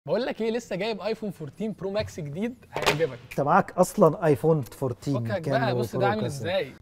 بقول لك ايه لسه جايب ايفون 14 برو ماكس جديد هيعجبك انت معاك اصلا ايفون 14 فكك كام بقى بص برو ده عامل كذا. ازاي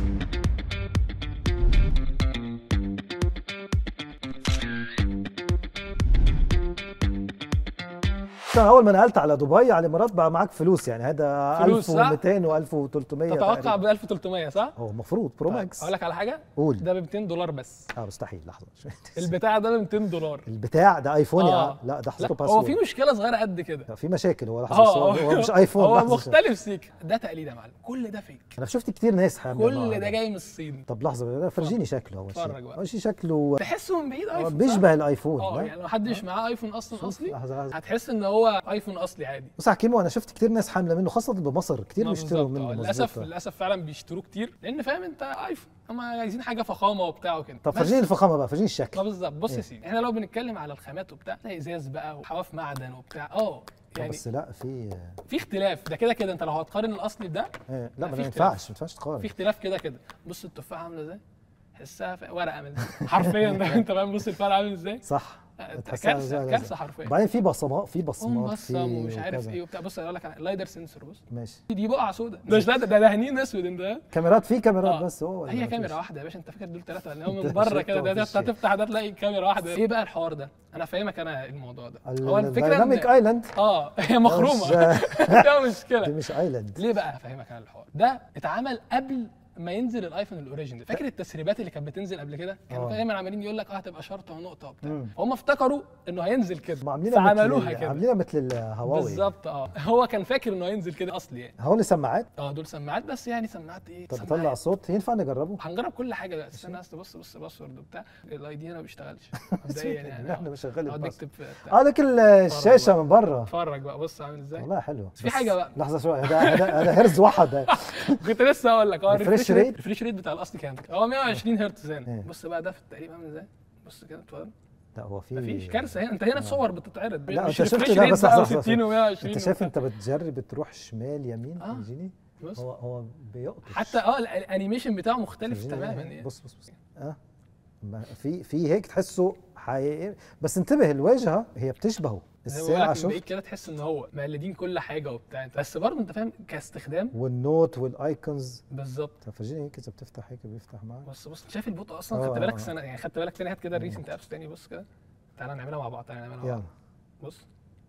انت اول ما نقلت على دبي على الامارات بقى معاك فلوس يعني هذا فلوس، صح؟ 1200 و1300 تتوقع ب 1300 صح؟ هو المفروض برو ماكس اقول لك على حاجه قول ده ب 200 دولار بس اه مستحيل لحظه البتاع ده ب 200 دولار البتاع ده ايفون يا آه. لا ده لا حسيته هو في باسورد مشكله صغيره قد كده لا، في مشاكل هو لحظه اه هو هو مش ايفون هو لحظة. مختلف سيك ده تقليد يا معلم كل ده فيك انا شفت كتير ناس حامل كل ده جاي من الصين طب لحظه ده فرجيني شكله اول اتفرج شيء بقى. اول شيء شكله تحسه من بعيد آه، ايفون صح؟ بيشبه الايفون اه لا؟ يعني لو حد مش معاه ايفون اصلا شوف، اصلي لحظه لحظه هتحس ان هو ايفون اصلي عادي بص يا حكيمو انا شفت كتير ناس حامله منه خاصه بمصر كتير ما بيشتروا بالظبط، منه آه. للاسف مظبوط. للاسف فعلا بيشتروه كتير لان فاهم انت ايفون هم عايزين حاجه فخامه وبتاع وكده طب بس- فرجيني الفخامه بقى فرجيني الشكل ما بالظبط بص إيه؟ يا سيدي احنا لو بنتكلم على الخامات وبتاع زي ازاز بقى وحواف معدن وبتاع اه طب يعني بس لا في في اختلاف ده كده كده انت لو هتقارن الاصلي بده إيه، لا، لا ما في ده ما اختلاف. ينفعش ما ينفعش تقارن في اختلاف كده كده بص التفاحه عامله ازاي تحسها في- ورقه من حرفيا ده انت فاهم بص الفرق عامل ازاي صح آه، تحسها كارثه زي- كارثه حرفيا وبعدين في بصمات في بصمات في ومبصم ومش عارف وكذا. ايه وبتاع بص اقول لك على لايدر سنسور بص ماشي دي بقعه سودا ده مش لا ده ده دهنين اسود انت فاهم؟ كاميرات في كاميرات آه. بس هو ولا هي مفيش؟ كاميرا واحده يا باشا انت فاكر دول ثلاثه ولا هو انت من بره شفت كده ده ده مفيش شيء. هتفتح ده تلاقي كاميرا واحده ايه بقى الحوار ده انا فاهمك انا الموضوع ده ال- هو الفكره الدايناميك ان ايلاند اه هي مخرومه مش- فيها دي مشكله مش ايلاند ليه بقى افهمك انا الحوار ده اتعمل قبل ما ينزل الايفون الاوريجينال فاكر التسريبات اللي كانت بتنزل قبل كده كانوا آه. دايما عمالين يقول لك اه هتبقى شرطه ونقطه وبتاع مم. فهم افتكروا انه هينزل كده هم عاملينها فعملوها مثل كده عاملينها مثل الهواوي بالظبط اه هو كان فاكر انه هينزل كده اصلي يعني هواوي سماعات اه دول سماعات بس يعني سماعات ايه طب سماعات. بتطلع صوت ينفع نجربه هنجرب كل حاجه بقى استنى بس بص بص باسورد وبتاع الاي دي هنا ما بيشتغلش مبدئيا يعني احنا بنشغل اقعد الباص نكتب في بتاع. اه لك الشاشه من بره اتفرج بقى بص عامل ازاي والله حلو في بس حاجة بقى. لحظه شويه ده هذا هذا هرز واحد ده. كنت لسه هقول لك اه الريفريش الريفريش ريت؟ ريت الريفريش ريت بتاع الاصلي كام هو 120 هرتز إيه. هنا بص بقى ده في التقريب عامل ازاي بص كده اتفضل لا هو في مفيش كارثه هنا انت هنا صور بتتعرض لا مش انت شفت refresh لا rate بس بقى لحظه لحظة. 60 و120 انت شايف انت بتجرب تروح شمال يمين آه. يجيني بص هو هو بيقطش حتى اه ال- الانيميشن بتاعه مختلف فرجيني تماما هنا. يعني بص بص بص اه ما في في هيك تحسه حقيقي بس انتبه الواجهه هي بتشبهه زي ما بقول الساعه لك من بعيد شفت كده تحس ان هو مقلدين كل حاجه وبتاع انت بس برضه انت فاهم كاستخدام والنوت والايكونز بالظبط طب فرجيني هيك اذا بتفتح هيك بيفتح معك بص بص شايف البطء اصلا آه، خدت آه، بالك آه. سنه يعني خدت بالك تاني هات كده الريسنت ابس تاني بص كده تعالى نعملها مع بعض تعالى نعملها مع يلا بعض بص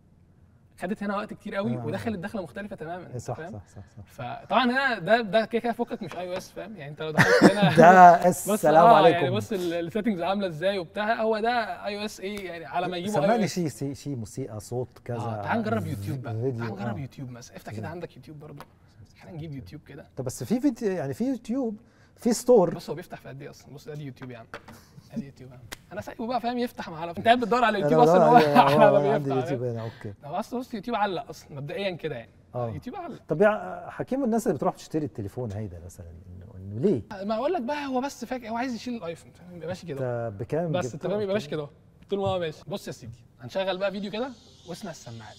خدت هنا وقت كتير قوي آه. ودخلت دخله مختلفه تماما إيه انت صح فاهم صح صح صح فطبعا هنا ده ده كده كده فكك مش اي او اس فاهم يعني انت لو دخلت هنا ده بص السلام آه عليكم يعني بص السيتنجز عامله ازاي وبتاع هو ده اي او اس ايه يعني على ما يجيبوا اي او سمعني اس شيء شيء شيء موسيقى صوت كذا اه تعال نجرب يوتيوب بقى فيديو تعال نجرب آه. يوتيوب مثلا افتح كده عندك يوتيوب برضه خلينا نجيب يوتيوب كده طب بس في فيديو يعني في يوتيوب في ستور بص هو بيفتح في قد ايه اصلا بص ادي يوتيوب يا عم ادي يوتيوب يا عم انا سايبه بقى فاهم يفتح مع انت قاعد بتدور على يوتيوب اصلا هو احنا ما عندي بيفتح يوتيوب فاهم؟ هنا اوكي هو اصلا بص يوتيوب علق اصلا مبدئيا كده يعني اه يوتيوب علق طب يا حكيم الناس اللي بتروح تشتري التليفون هيدا مثلا انه انه ليه؟ ما اقول لك بقى هو بس فاكر هو عايز يشيل الايفون فاهم؟ يبقى ماشي كده انت بكام بس جبته؟ انت فاهم يبقى ماشي كده اهو. طول ما هو ماشي بص يا سيدي هنشغل بقى فيديو كده واسمع السماعات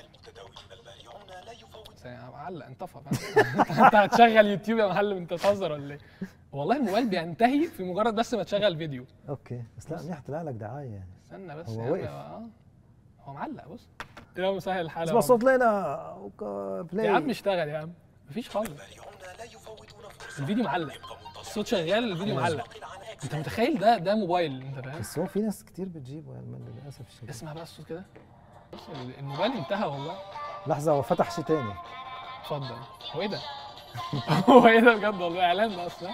ثانية، علق انطفى فاهم؟ انت هتشغل يوتيوب يا معلم انت بتهزر ولا ايه؟ والله الموبايل بينتهي في مجرد بس ما تشغل فيديو اوكي بس لا منيح طلع لك دعايه يعني استنى بس هو يا عم، وقف. اه هو معلق بص يا مسهل الحال اسمع يا صوت لينا عم. بلاي يا عم اشتغل يا عم مفيش خالص الفيديو معلق الصوت شغال الفيديو معلق انت متخيل ده ده موبايل انت فاهم بس هو في ناس كتير بتجيبه يعني من- للاسف الشديد اسمع بقى الصوت كده بص الموبايل انتهى والله لحظه هو فتح شيء تاني اتفضل هو ايه ده؟ هو ايه ده بجد والله اعلان ده اصلا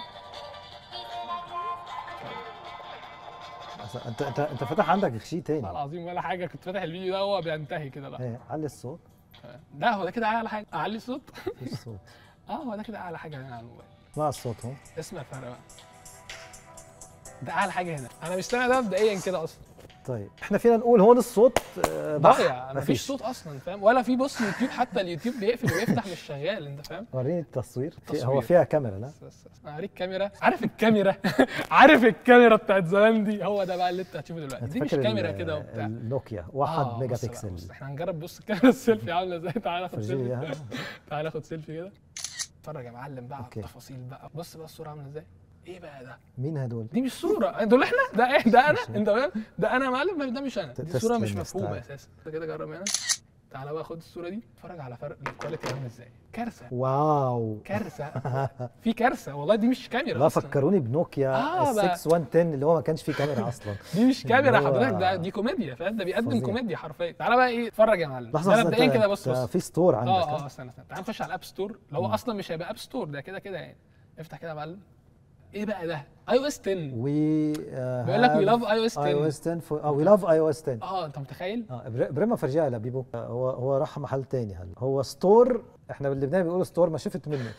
أصلاً انت انت انت فتح عندك شيء تاني والله العظيم ولا حاجه كنت فاتح الفيديو ده هو بينتهي كده لا ايه علي الصوت ده هو ده كده اعلى حاجه اعلي الصوت مفيش صوت اه هو ده كده اعلى حاجه هنا على الموبايل اسمع الصوت هو اسمع الفرق بقى ده اعلى حاجه هنا انا مش سامع ده مبدئيا كده اصلا طيب احنا فينا نقول هون الصوت آه، بح. ضايع مفيش صوت اصلا فاهم ولا في بص يوتيوب حتى اليوتيوب بيقفل ويفتح مش شغال انت فاهم وريني التصوير في تصوير. هو فيها كاميرا لا بس بس بس. انا هوريك كاميرا عارف الكاميرا عارف الكاميرا بتاعت زمان دي هو ده بقى اللي انت هتشوفه دلوقتي انت دي مش فاكر كاميرا ال- كده وبتاع النوكيا 1 آه، ميجا بص بقى، بكسل بص احنا هنجرب بص الكاميرا السيلفي عامله ازاي تعالى خد فرجيني سيلفي اياها تعالى خد سيلفي كده اتفرج يا معلم بقى على أوكي. التفاصيل بقى بص بقى الصوره عامله ازاي ايه بقى ده مين هدول دي مش صوره دول احنا ده ايه ده انا انت فاهم ده انا يا معلم ده مش انا دي صوره مش تسلم، مفهومه استعد. اساسا انت كده جرب هنا تعالى بقى خد الصوره دي اتفرج على فرق الكواليتي عامل ازاي كارثه واو كارثه في كارثه والله دي مش كاميرا لا أصلاً. فكروني بنوكيا آه، ال بقى. 6110 اللي هو ما كانش فيه كاميرا اصلا دي مش كاميرا اللي هو- حضرتك ده دي كوميديا فاهم ده بيقدم فظيع. كوميديا حرفيا تعالى بقى ايه اتفرج يا معلم لحظه ده لحظة، مبدئيا أنت- كده بص أنت بص في ستور عندك اه ها؟ اه استنى استنى تعال نخش على الاب ستور اللي هو اصلا مش هيبقى اب ستور ده كده كده يعني افتح كده يا معلم ايه بقى ده اي او اس 10 وي بيقول لك we love iOS 10. اي او اس 10 اه وي لاف اي او اس 10 اه انت متخيل اه إبر- ابراهيم فرجيها لبيبو آه، هو هو راح محل تاني هلا هو ستور احنا باللبناني بيقولوا ستور ما شفت منه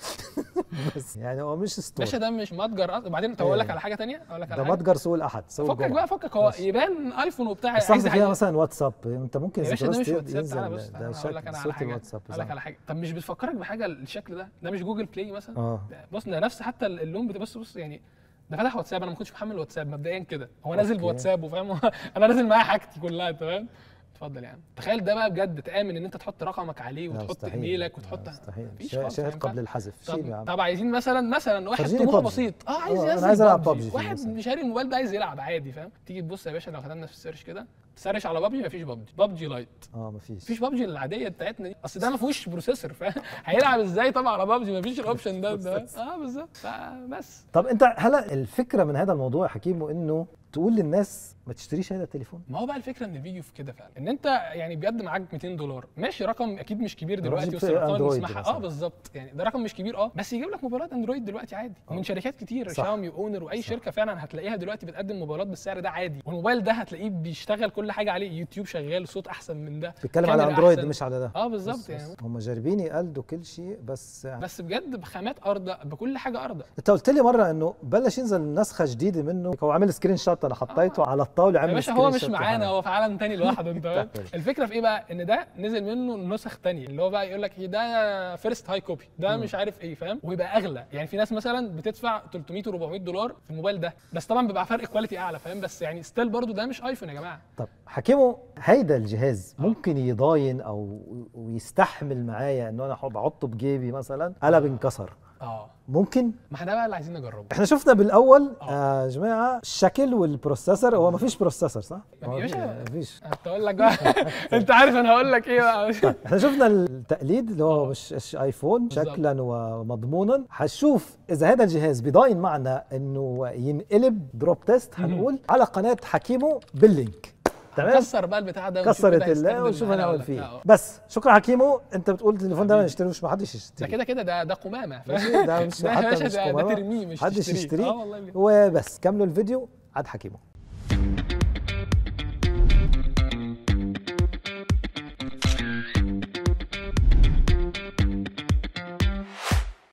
بس يعني هو مش ستور باشا ده مش متجر أصلاً. وبعدين طب اقول لك إيه. على حاجه تانية اقول لك ده على حاجه متجر سوق الاحد سوق فكك الجمعة. بقى فكك هو بس. يبان ايفون وبتاع بس عايز قصدي فيها حاجه مثلا واتساب انت ممكن يا باشا ده ذكرى مش ستيت واتساب ينزل تعالى بص ده تعالى اقول شكل لك انا على صوت حاجه الواتساب اقول لك صح. على حاجه طب مش بتفكرك بحاجه الشكل ده ده مش جوجل بلاي مثلا اه ده- بص ده نفس حتى اللون بتاع بص بص يعني ده فتح واتساب انا ما كنتش محمل واتساب مبدئيا كده هو نازل أوكي. بواتساب وفاهم انا نازل معايا حاجتي كلها انت فاهم اتفضل يا عم تخيل ده بقى بجد تامن ان انت تحط رقمك عليه لا، وتحط مستحيل. ايميلك لا، وتحط مستحيل مفيش شا- خالص، شاهد ما ينفعش. قبل الحذف شيل يا طب, عم طب عايزين مثلا مثلا واحد فرجيني طموحه PUBG. بسيط اه عايز آه، أنا ينزل عايز ألعب PUBG. PUBG واحد مثلاً. شاري الموبايل ده عايز يلعب عادي فاهم تيجي تبص يا باشا لو كتبنا في السيرش كده تسرش على بابجي مفيش بابجي بابجي لايت اه مفيش مفيش بابجي العاديه بتاعتنا دي اصل ده ما فيهوش بروسيسور فاهم هيلعب ازاي طبعا على بابجي مفيش الاوبشن ده ده اه بالظبط فبس طب انت هلا الفكره من هذا الموضوع يا حكيم انه تقول للناس ما تشتريش هذا التليفون ما هو بقى الفكره ان الفيديو في كده فعلا ان انت يعني بجد معاك 200 دولار ماشي رقم اكيد مش كبير دلوقتي جيب بس الارقام اللي أندرويد بنسمعها مثلاً. اه بالظبط يعني ده رقم مش كبير اه بس يجيب لك موبايلات اندرويد دلوقتي عادي ومن شركات كتير صح. شاومي واونر واي صح. شركه فعلا هتلاقيها دلوقتي بتقدم موبايلات بالسعر ده عادي والموبايل ده هتلاقيه بيشتغل كل حاجه عليه يوتيوب شغال صوت احسن من ده بيتكلم على كاميرا اندرويد أحسن. مش على ده اه بص- بالظبط يعني بص، هم جاربين يقلدوا كل شيء بس بس بجد بخامات ارضى بكل حاجه ارضى انت قلت لي مره انه بلش ينزل نسخه جديده منه هو عامل سكرين شوت انا حطيته على الطاوله يا عامل باشا سكرين هو مش شوت معانا لحاله. هو في عالم تاني لوحده انت فاهم تحفة. الفكره في ايه بقى ان ده نزل منه نسخ تانية اللي هو بقى يقول لك ايه ده فيرست هاي كوبي ده مش عارف ايه فاهم ويبقى اغلى يعني في ناس مثلا بتدفع 300 و400 دولار في الموبايل ده بس طبعا بيبقى فرق كواليتي اعلى فاهم بس يعني ستيل برضو ده مش ايفون يا جماعه طب حكيمو هيدا الجهاز ممكن يضاين او ويستحمل معايا انه انا بحطه بجيبي مثلا قلب انكسر اه ممكن ما احنا ده بقى اللي عايزين نجربه احنا شفنا بالاول آه. يا جماعه الشكل والبروسيسور هو ما فيش بروسيسور صح؟ يا هو باشا. ما فيش انت اقول لك بقى انت عارف انا هقول لك ايه بقى احنا شفنا التقليد اللي هو مش مش ايفون بالظبط. شكلا ومضمونا هنشوف اذا هذا الجهاز بيضاين معنا انه ينقلب دروب تيست هنقول على قناه حكيمو باللينك تمام كسر بقى البتاع ده ونشوف كسرت كده هيستخدم الله ونشوف معانا هنعمل ولا فيه لا. آه. بس شكرا حكيمو انت بتقول التليفون ده ما حبيبي. نشتروش ما حدش ده يشتري كده كده ده ده قمامه فاهم؟ ماشي، ده مش ده يا حتى باشا مش ده- ده قمامة. ترميه مش محدش تشتريه. يشتريه اه والله وبس كملوا الفيديو عاد حكيمو